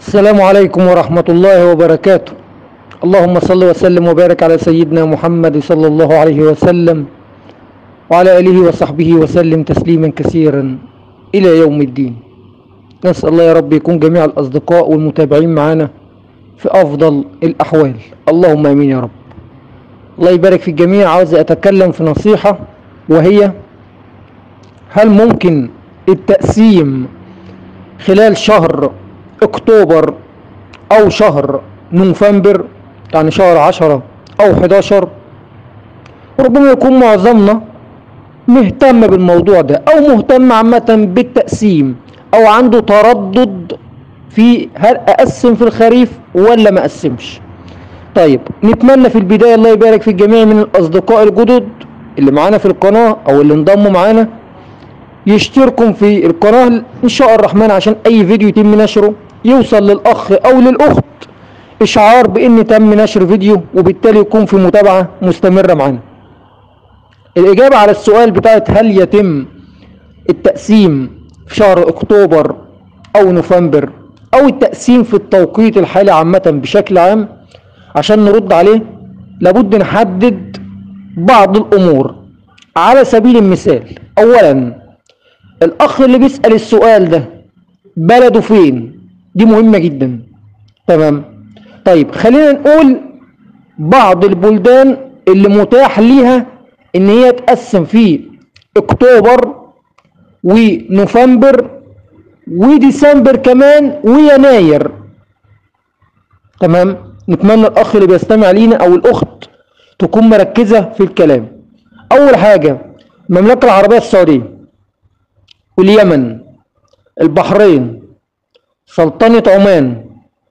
السلام عليكم ورحمة الله وبركاته اللهم صل وسلم وبارك على سيدنا محمد صلى الله عليه وسلم وعلى آله وصحبه وسلم تسليما كثيرا إلى يوم الدين نسأل الله يا رب يكون جميع الأصدقاء والمتابعين معنا في أفضل الأحوال اللهم آمين يا رب الله يبارك في الجميع عاوز أتكلم في نصيحة وهي هل ممكن التقسيم خلال شهر اكتوبر او شهر نوفمبر يعني شهر عشرة او حداشر ربما يكون معظمنا مهتم بالموضوع ده او مهتم عامة بالتقسيم او عنده تردد في هل اقسم في الخريف ولا ما اقسمش طيب نتمنى في البداية الله يبارك في الجميع من الاصدقاء الجدد اللي معانا في القناة او اللي انضموا معانا يشتركوا في القناة إن شاء الرحمن عشان أي فيديو يتم نشره يوصل للأخ أو للأخت إشعار بإن تم نشر فيديو وبالتالي يكون في متابعة مستمرة معنا الإجابة على السؤال بتاعت هل يتم التقسيم في شهر أكتوبر أو نوفمبر أو التقسيم في التوقيت الحالي عامة بشكل عام عشان نرد عليه لابد نحدد بعض الأمور على سبيل المثال أولاً الاخ اللي بيسأل السؤال ده بلده فين دي مهمة جدا تمام طيب خلينا نقول بعض البلدان اللي متاح ليها ان هي تقسم في اكتوبر ونوفمبر وديسمبر كمان ويناير تمام نتمنى الاخ اللي بيستمع لينا او الاخت تكون مركزة في الكلام اول حاجة المملكة العربية السعودية واليمن البحرين سلطنة عمان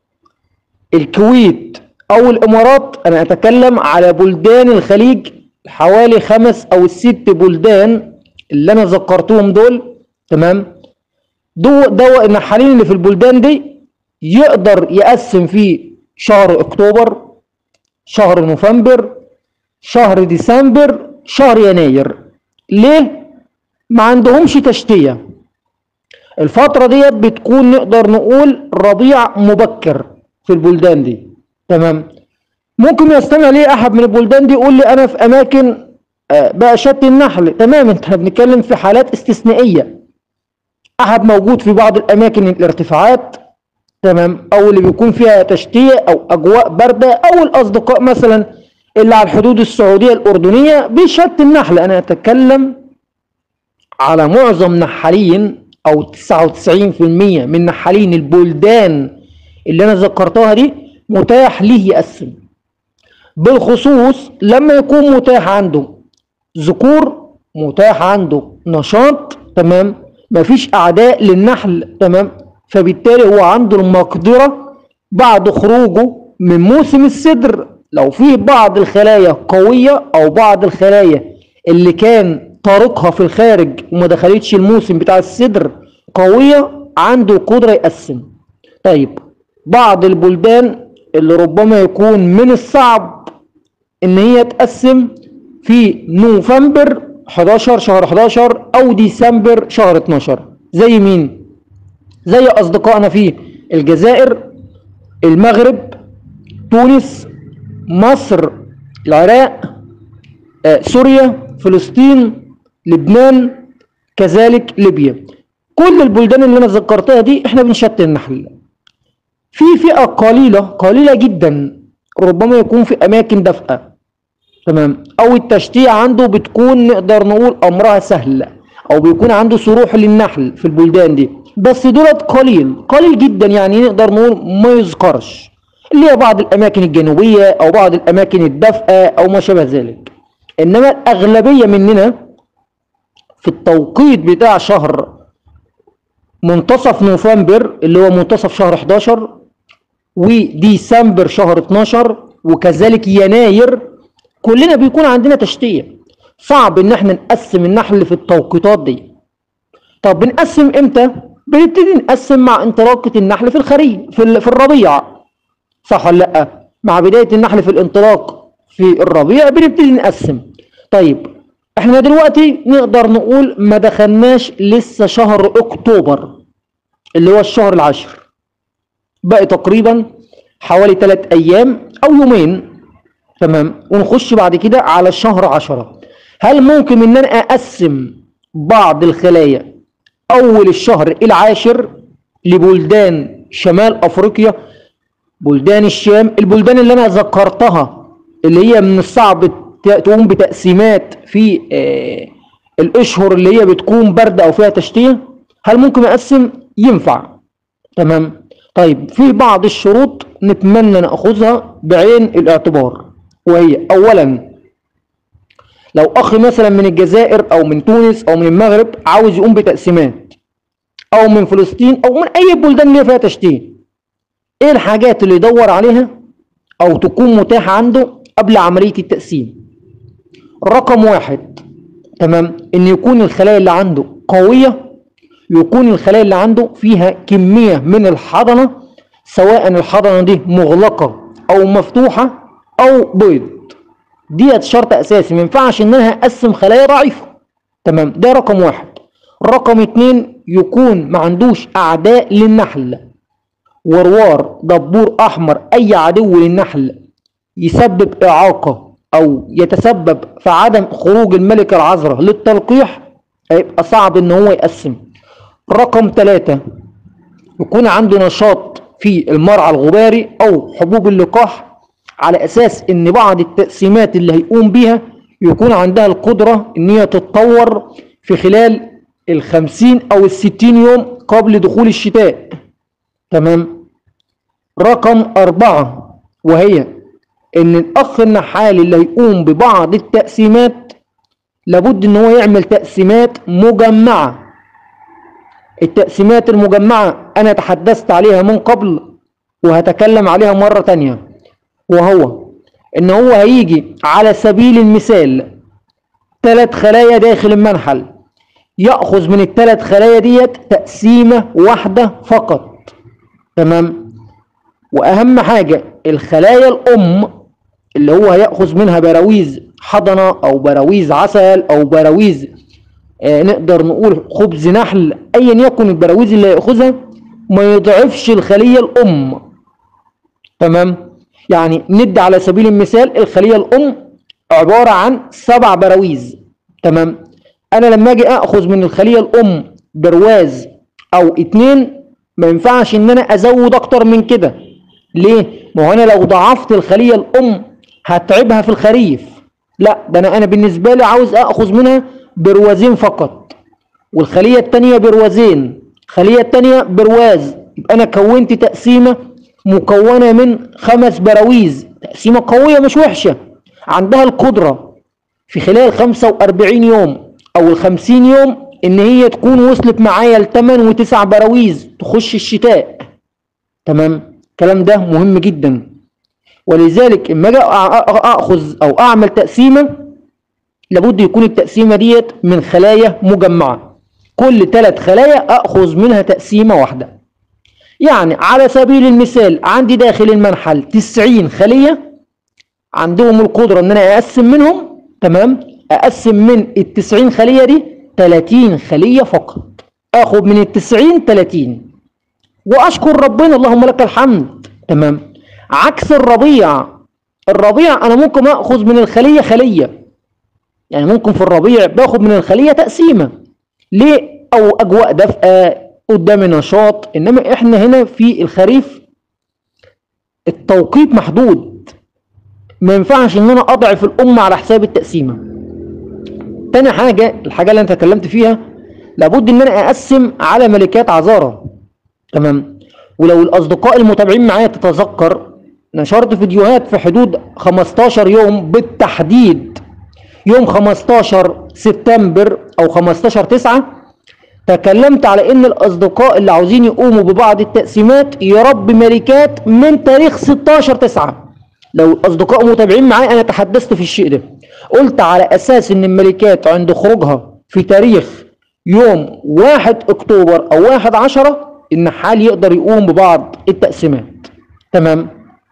الكويت أو الإمارات أنا أتكلم على بلدان الخليج حوالي خمس أو ست بلدان اللي أنا ذكرتهم دول تمام دو دواء النحالين اللي في البلدان دي يقدر يقسم في شهر أكتوبر شهر نوفمبر شهر ديسمبر شهر يناير ليه؟ ما عندهمش تشتية الفترة ديت بتكون نقدر نقول ربيع مبكر في البلدان دي تمام ممكن يستمع لي احد من البلدان دي يقول لي انا في اماكن بقى شت النحل تمام انت بنتكلم في حالات استثنائية احد موجود في بعض الاماكن الارتفاعات تمام او اللي بيكون فيها تشتية او اجواء باردة او الاصدقاء مثلا اللي على الحدود السعودية الاردنية بشت النحل انا اتكلم على معظم نحالين او 99% من نحالين البلدان اللي انا ذكرتها دي متاح ليه يقسم بالخصوص لما يكون متاح عنده ذكور متاح عنده نشاط تمام مفيش اعداء للنحل تمام فبالتالي هو عنده المقدرة بعد خروجه من موسم الصدر لو فيه بعض الخلايا قوية او بعض الخلايا اللي كان طارقها في الخارج وما دخلتش الموسم بتاع الصدر قوية عنده قدرة يقسم طيب بعض البلدان اللي ربما يكون من الصعب ان هي تقسم في نوفمبر 11 شهر 11 او ديسمبر شهر 12 زي مين زي اصدقائنا في الجزائر المغرب تونس مصر العراق آه، سوريا فلسطين لبنان كذلك ليبيا كل البلدان اللي انا ذكرتها دي احنا بنشتت النحل في فئة قليلة قليلة جدا ربما يكون في اماكن دافئة تمام او التشتيع عنده بتكون نقدر نقول امرها سهل او بيكون عنده سروح للنحل في البلدان دي بس دولت قليل قليل جدا يعني نقدر نقول ما يذكرش اللي هي بعض الاماكن الجنوبية او بعض الاماكن الدافئة او ما شابه ذلك انما الاغلبية مننا في التوقيت بتاع شهر منتصف نوفمبر اللي هو منتصف شهر 11 وديسمبر شهر 12 وكذلك يناير كلنا بيكون عندنا تشتية صعب ان احنا نقسم النحل في التوقيتات دي طب بنقسم امتى بنبتدي نقسم مع انطلاقة النحل في الخريف في, في الربيع صح ولا لا مع بداية النحل في الانطلاق في الربيع بنبتدي نقسم طيب احنا دلوقتي نقدر نقول ما دخلناش لسه شهر اكتوبر اللي هو الشهر العاشر باقي تقريبا حوالي 3 ايام او يومين تمام ونخش بعد كده على الشهر 10 هل ممكن ان انا اقسم بعض الخلايا اول الشهر العاشر لبلدان شمال افريقيا بلدان الشام البلدان اللي انا ذكرتها اللي هي من الصعب تقوم بتقسيمات في آه الاشهر اللي هي بتكون برد او فيها تشتيه هل ممكن اقسم ينفع تمام طيب في بعض الشروط نتمنى ناخذها بعين الاعتبار وهي اولا لو اخ مثلا من الجزائر او من تونس او من المغرب عاوز يقوم بتقسيمات او من فلسطين او من اي بلدان اللي فيها تشتيه ايه الحاجات اللي يدور عليها او تكون متاحه عنده قبل عمليه التقسيم رقم واحد تمام ان يكون الخلايا اللي عنده قويه يكون الخلايا اللي عنده فيها كميه من الحضنه سواء الحضنه دي مغلقه او مفتوحه او بيض ديت شرط اساسي ما ينفعش ان انا اقسم خلايا ضعيفه تمام ده رقم واحد رقم اتنين يكون ما عندوش اعداء للنحل وروار دبور احمر اي عدو للنحل يسبب اعاقه او يتسبب في عدم خروج الملكه العذراء للتلقيح هيبقى صعب ان هو يقسم رقم ثلاثة يكون عنده نشاط في المرعى الغباري او حبوب اللقاح على اساس ان بعض التقسيمات اللي هيقوم بيها يكون عندها القدرة ان هي تتطور في خلال الخمسين او الستين يوم قبل دخول الشتاء تمام رقم اربعة وهي ان الاخ النحال اللي هيقوم ببعض التقسيمات لابد ان هو يعمل تقسيمات مجمعة التقسيمات المجمعة انا تحدثت عليها من قبل وهتكلم عليها مرة تانية وهو ان هو هيجي على سبيل المثال ثلاث خلايا داخل المنحل يأخذ من الثلاث خلايا ديت تقسيمة واحدة فقط تمام واهم حاجة الخلايا الام اللي هو هيأخذ منها براويز حضنة او براويز عسل او براويز آه نقدر نقول خبز نحل ايا يكن البراويز اللي هيأخذها ما يضعفش الخلية الام تمام يعني ندي على سبيل المثال الخلية الام عبارة عن سبع براويز تمام انا لما اجي اخذ من الخلية الام برواز او اتنين ما ينفعش ان انا ازود اكتر من كده ليه ما هو انا لو ضعفت الخلية الام هتعبها في الخريف لا ده انا انا بالنسبة لي عاوز اخذ منها بروازين فقط والخلية التانية بروازين الخلية التانية برواز يبقى انا كونت تقسيمة مكونة من خمس براويز تقسيمة قوية مش وحشة عندها القدرة في خلال 45 يوم او ال 50 يوم ان هي تكون وصلت معايا ل 8 و9 براويز تخش الشتاء تمام الكلام ده مهم جدا ولذلك اما اجي اخذ او اعمل تقسيمه لابد يكون التقسيمه ديت من خلايا مجمعه كل ثلاث خلايا اخذ منها تقسيمه واحده يعني على سبيل المثال عندي داخل المنحل 90 خليه عندهم القدره ان انا اقسم منهم تمام اقسم من ال 90 خليه دي 30 خليه فقط اخذ من ال 90 30 واشكر ربنا اللهم لك الحمد تمام عكس الربيع الربيع انا ممكن اخذ من الخليه خليه يعني ممكن في الربيع باخد من الخليه تقسيمه ليه او اجواء دافئه قدامي نشاط انما احنا هنا في الخريف التوقيت محدود ما ينفعش ان انا اضعف الامه على حساب التقسيمه تاني حاجه الحاجه اللي انت اتكلمت فيها لابد ان انا اقسم على ملكات عذاره تمام ولو الاصدقاء المتابعين معايا تتذكر نشرت فيديوهات في حدود 15 يوم بالتحديد يوم 15 سبتمبر او 15 9 تكلمت على ان الاصدقاء اللي عاوزين يقوموا ببعض التقسيمات يرب ملكات من تاريخ 16 9 لو الاصدقاء متابعين معايا انا تحدثت في الشيء ده قلت على اساس ان الملكات عند خروجها في تاريخ يوم 1 اكتوبر او 1 10 النحال يقدر يقوم ببعض التقسيمات تمام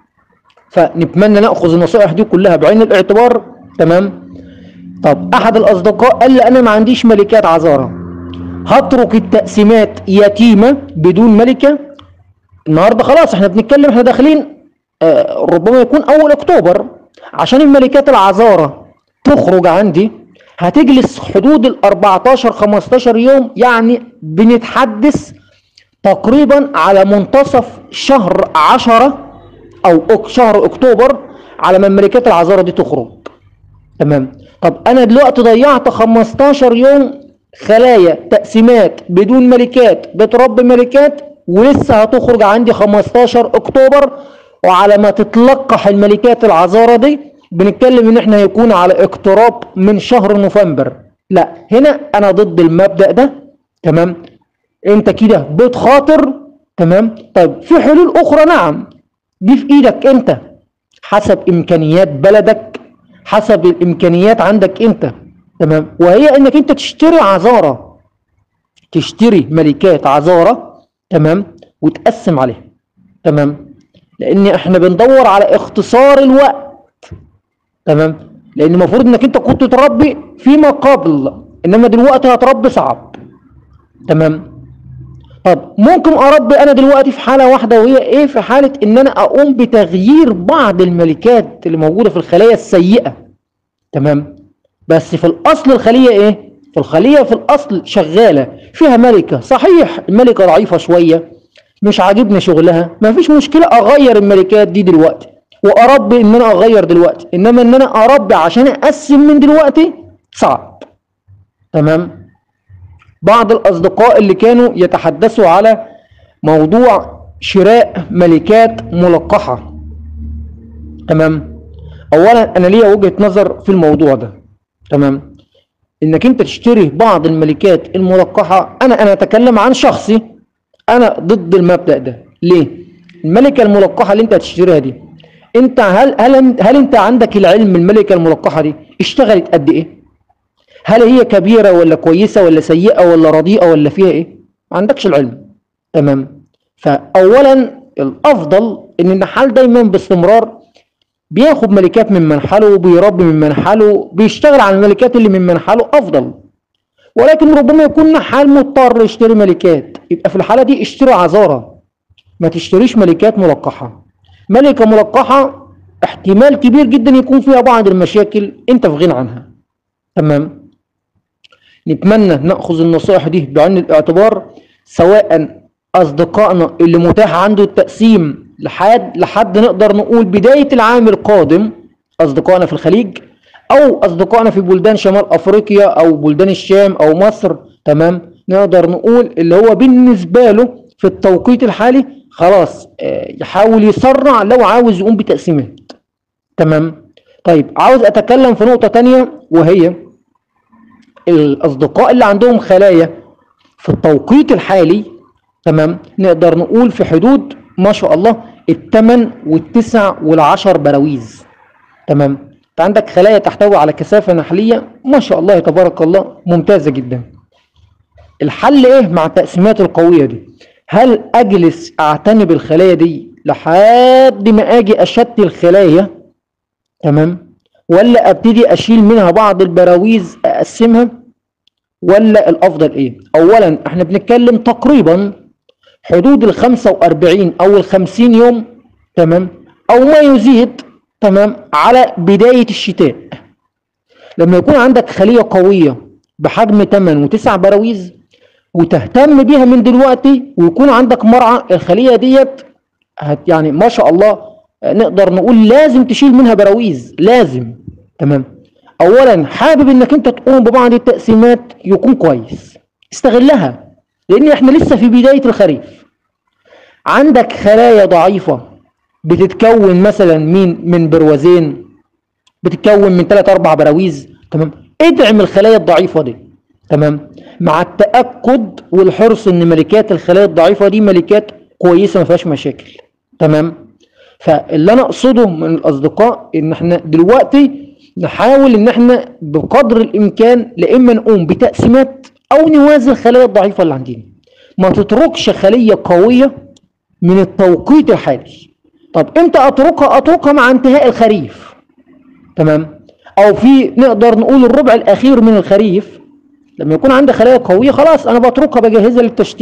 فنتمنى ناخذ النصائح دي كلها بعين الاعتبار تمام طب احد الاصدقاء قال لي انا ما عنديش ملكات عذاره هترك التقسيمات يتيمه بدون ملكه النهارده خلاص احنا بنتكلم احنا داخلين آه، ربما يكون اول اكتوبر عشان الملكات العذارى تخرج عندي هتجلس حدود ال 14 15 يوم يعني بنتحدث تقريبا على منتصف شهر 10 او أك- شهر اكتوبر على ما الملكات العذارى دي تخرج تمام طب انا دلوقتي ضيعت 15 يوم خلايا تقسيمات بدون ملكات بتربي ملكات ولسه هتخرج عندي 15 اكتوبر وعلى ما تتلقح الملكات العذارى دي بنتكلم ان احنا هيكون على اقتراب من شهر نوفمبر لا هنا انا ضد المبدأ ده تمام انت كده بتخاطر تمام طيب في حلول اخرى نعم دي في ايدك انت حسب امكانيات بلدك حسب الامكانيات عندك انت تمام وهي انك انت تشتري عذارة تشتري ملكات عذارة تمام وتقسم عليها تمام لان احنا بندور على اختصار الوقت تمام لان المفروض انك انت كنت تربي فيما قبل انما دلوقتي هتربي صعب تمام طب ممكن اربي انا دلوقتي في حاله واحده وهي ايه في حاله ان انا اقوم بتغيير بعض الملكات اللي موجوده في الخلايا السيئه تمام بس في الاصل الخليه ايه في الخليه في الاصل شغاله فيها ملكه صحيح الملكه ضعيفه شويه مش عاجبني شغلها ما فيش مشكله اغير الملكات دي دلوقتي واربي ان انا اغير دلوقتي انما ان انا اربي عشان اقسم من دلوقتي صعب تمام بعض الأصدقاء اللي كانوا يتحدثوا على موضوع شراء ملكات ملقحة تمام أولا أنا ليا وجهة نظر في الموضوع ده تمام إنك أنت تشتري بعض الملكات الملقحة أنا أنا أتكلم عن شخصي أنا ضد المبدأ ده ليه؟ الملكة الملقحة اللي أنت هتشتريها دي أنت هل هل هل أنت عندك العلم الملكة الملقحة دي اشتغلت قد إيه؟ هل هي كبيرة ولا كويسة ولا سيئة ولا رديئة ولا فيها ايه ما عندكش العلم تمام فأولا الأفضل إن النحال دايما باستمرار بياخد ملكات من منحله وبيربي من منحله بيشتغل على الملكات اللي من منحله أفضل ولكن ربما يكون نحال مضطر يشتري ملكات يبقى في الحالة دي اشتري عذارة ما تشتريش ملكات ملقحة ملكة ملقحة احتمال كبير جدا يكون فيها بعض المشاكل انت في غنى عنها تمام نتمنى ناخذ النصائح دي بعين الاعتبار سواء اصدقائنا اللي متاح عنده التقسيم لحد لحد نقدر نقول بدايه العام القادم اصدقائنا في الخليج او اصدقائنا في بلدان شمال افريقيا او بلدان الشام او مصر تمام نقدر نقول اللي هو بالنسبه له في التوقيت الحالي خلاص آه، يحاول يسرع لو عاوز يقوم بتقسيمات تمام طيب عاوز اتكلم في نقطه تانية وهي الأصدقاء اللي عندهم خلايا في التوقيت الحالي تمام نقدر نقول في حدود ما شاء الله الثمن والتسع والعشر براويز تمام انت عندك خلايا تحتوي على كثافة نحلية ما شاء الله تبارك الله ممتازة جدا الحل ايه مع التقسيمات القوية دي هل اجلس اعتني بالخلايا دي لحد ما اجي اشتي الخلايا تمام ولا ابتدي اشيل منها بعض البراويز اقسمها ولا الافضل ايه اولا احنا بنتكلم تقريبا حدود ال 45 او ال 50 يوم تمام او ما يزيد تمام على بداية الشتاء لما يكون عندك خلية قوية بحجم 8 و9 براويز وتهتم بيها من دلوقتي ويكون عندك مرعى الخلية ديت هت يعني ما شاء الله آه، نقدر نقول لازم تشيل منها براويز لازم تمام اولا حابب انك انت تقوم ببعض التقسيمات يكون كويس استغلها لان احنا لسه في بداية الخريف عندك خلايا ضعيفة بتتكون مثلا من من بروازين بتتكون من 3 4 براويز تمام ادعم الخلايا الضعيفة دي تمام مع التأكد والحرص ان ملكات الخلايا الضعيفة دي ملكات كويسة ما فيهاش مشاكل تمام فاللي انا اقصده من الاصدقاء ان احنا دلوقتي نحاول ان احنا بقدر الامكان لا اما نقوم بتقسيمات او نوازي الخلايا الضعيفه اللي عندنا ما تتركش خليه قويه من التوقيت الحالي طب امتى اتركها اتركها مع انتهاء الخريف تمام او في نقدر نقول الربع الاخير من الخريف لما يكون عندي خلايا قويه خلاص انا بتركها بجهزها للتشتيت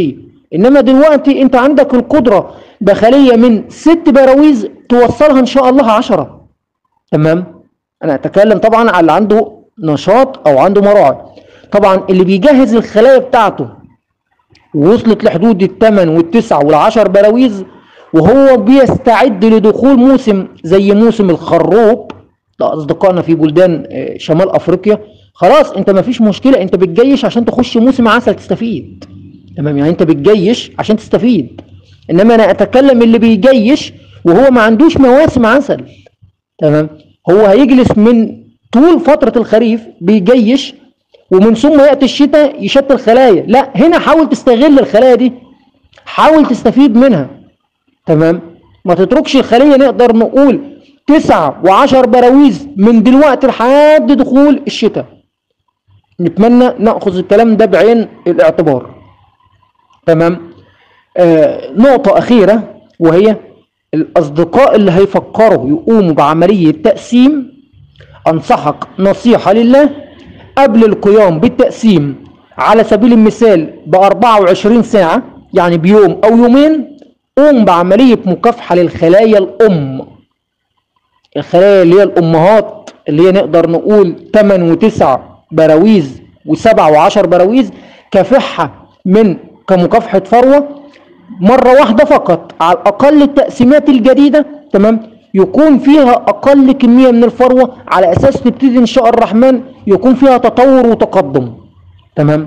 انما دلوقتي انت عندك القدرة بخلية من ست براويز توصلها ان شاء الله عشرة تمام انا اتكلم طبعا على اللي عنده نشاط او عنده مراعي طبعا اللي بيجهز الخلايا بتاعته ووصلت لحدود الثمن والتسع والعشر براويز وهو بيستعد لدخول موسم زي موسم الخروب ده اصدقائنا في بلدان آه، شمال افريقيا خلاص انت ما فيش مشكله انت بتجيش عشان تخش موسم عسل تستفيد تمام يعني انت بتجيش عشان تستفيد انما انا اتكلم اللي بيجيش وهو ما عندوش مواسم عسل تمام هو هيجلس من طول فتره الخريف بيجيش ومن ثم ياتي الشتاء يشتت الخلايا لا هنا حاول تستغل الخلايا دي حاول تستفيد منها تمام ما تتركش الخلية نقدر نقول تسعة وعشر براويز من دلوقتي لحد دخول الشتاء نتمنى نأخذ الكلام ده بعين الاعتبار تمام آه نقطة أخيرة وهي الأصدقاء اللي هيفكروا يقوموا بعملية تقسيم أنصحك نصيحة لله قبل القيام بالتقسيم على سبيل المثال ب 24 ساعة يعني بيوم أو يومين قوم بعملية مكافحة للخلايا الأم الخلايا اللي هي الأمهات اللي هي نقدر نقول 8 و9 براويز و7 و10 براويز كافحها من كمكافحة فروة مرة واحدة فقط على الأقل التقسيمات الجديدة تمام يكون فيها أقل كمية من الفروة على أساس تبتدي إن شاء الرحمن يكون فيها تطور وتقدم تمام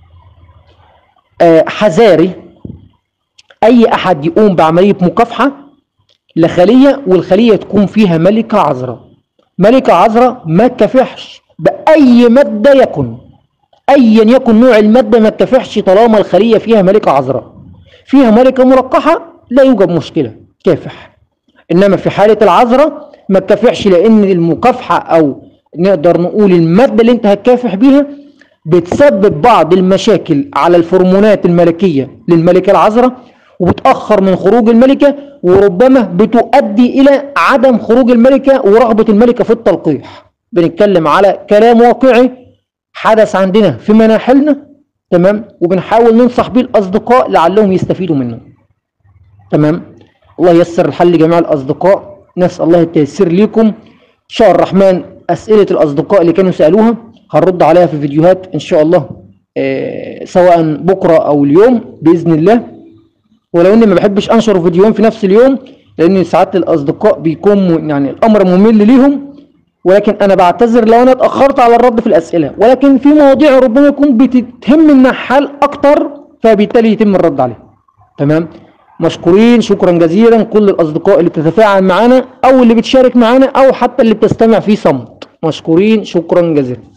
آه حذاري أي أحد يقوم بعملية مكافحة لخلية والخلية تكون فيها ملكة عذراء ملكة عذراء ما تكافحش بأي مادة يكن أيا يكن نوع المادة ما تكافحش طالما الخلية فيها ملكة عذراء فيها ملكة مرقحة لا يوجد مشكلة كافح إنما في حالة العذراء ما تكافحش لأن المكافحة أو نقدر نقول المادة اللي أنت هتكافح بيها بتسبب بعض المشاكل على الفرمونات الملكية للملكة العذراء وبتأخر من خروج الملكة وربما بتؤدي إلى عدم خروج الملكة ورغبة الملكة في التلقيح بنتكلم على كلام واقعي حدث عندنا في مناحلنا تمام وبنحاول ننصح بيه الأصدقاء لعلهم يستفيدوا منه تمام الله ييسر الحل لجميع الأصدقاء نسأل الله التيسير ليكم إن شاء الرحمن أسئلة الأصدقاء اللي كانوا سألوها هنرد عليها في فيديوهات إن شاء الله آه، سواء بكرة أو اليوم بإذن الله ولو اني ما بحبش انشر فيديوهين في نفس اليوم لان ساعات الاصدقاء بيكون م- يعني الامر ممل ليهم ولكن انا بعتذر لو انا اتاخرت على الرد في الاسئله ولكن في مواضيع ربما يكون بتتهم النحال اكتر فبالتالي يتم الرد عليها تمام مشكورين شكرا جزيلا كل الاصدقاء اللي بتتفاعل معانا او اللي بتشارك معانا او حتى اللي بتستمع في صمت مشكورين شكرا جزيلا